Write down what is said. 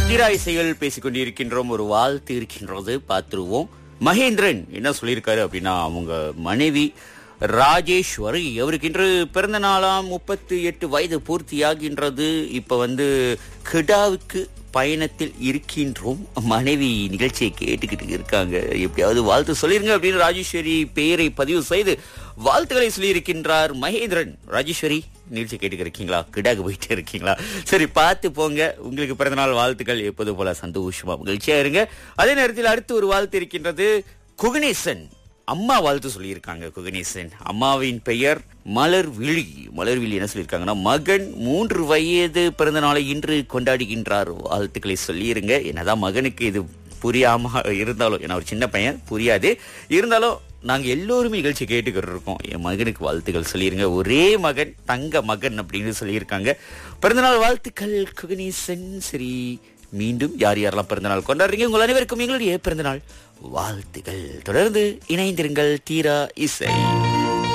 தீரா இசைகள் பேசிக் கொண்டிருக்கின்றோம் ஒரு வாழ்த்து இருக்கின்றது பார்த்துருவோம் மகேந்திரன் என்ன சொல்லியிருக்காரு அப்படின்னா அவங்க மனைவி ராஜேஸ்வரி அவருக்கு இன்று பிறந்த நாளாம் முப்பத்தி எட்டு வயது பூர்த்தியாகின்றது இப்ப வந்து கிடாவுக்கு பயணத்தில் இருக்கின்றோம் மனைவி நிகழ்ச்சியை கேட்டுக்கிட்டு இருக்காங்க எப்படியாவது வாழ்த்து சொல்லிருங்க அப்படின்னு ராஜேஸ்வரி பெயரை பதிவு செய்து வாழ்த்துக்களை சொல்லியிருக்கின்றார் மகேந்திரன் ராஜேஸ்வரி நிகழ்ச்சி கேட்டுக்க இருக்கீங்களா கிடாக்கு போயிட்டு இருக்கீங்களா சரி பார்த்து போங்க உங்களுக்கு பிறந்தநாள் வாழ்த்துக்கள் எப்போது போல சந்தோஷமா மகிழ்ச்சியா இருங்க அதே நேரத்தில் அடுத்து ஒரு வாழ்த்து இருக்கின்றது குகணேசன் அம்மா வாழ்த்து சொல்லியிருக்காங்க குகணேசன் அம்மாவின் பெயர் மலர் விழி மலர் விழி என்ன சொல்லியிருக்காங்கன்னா மகன் மூன்று வயது பிறந்த நாளை இன்று கொண்டாடுகின்றார் வாழ்த்துக்களை சொல்லியிருங்க என்னதான் மகனுக்கு இது புரியாம இருந்தாலும் ஏன்னா ஒரு சின்ன பையன் புரியாது இருந்தாலும் நாங்க எல்லோருமே நிகழ்ச்சி கேட்டுக்கிட்டு இருக்கோம் என் மகனுக்கு வாழ்த்துக்கள் சொல்லிருங்க ஒரே மகன் தங்க மகன் அப்படின்னு சொல்லியிருக்காங்க பிறந்தநாள் வாழ்த்துக்கள் குகணேசன் சரி மீண்டும் யார் யாரெல்லாம் பிறந்தநாள் கொண்டாடுறீங்க உங்கள் அனைவருக்கும் எங்களுடைய பிறந்தநாள் வாழ்த்துக்கள் தொடர்ந்து இணைந்திருங்கள் தீரா இசை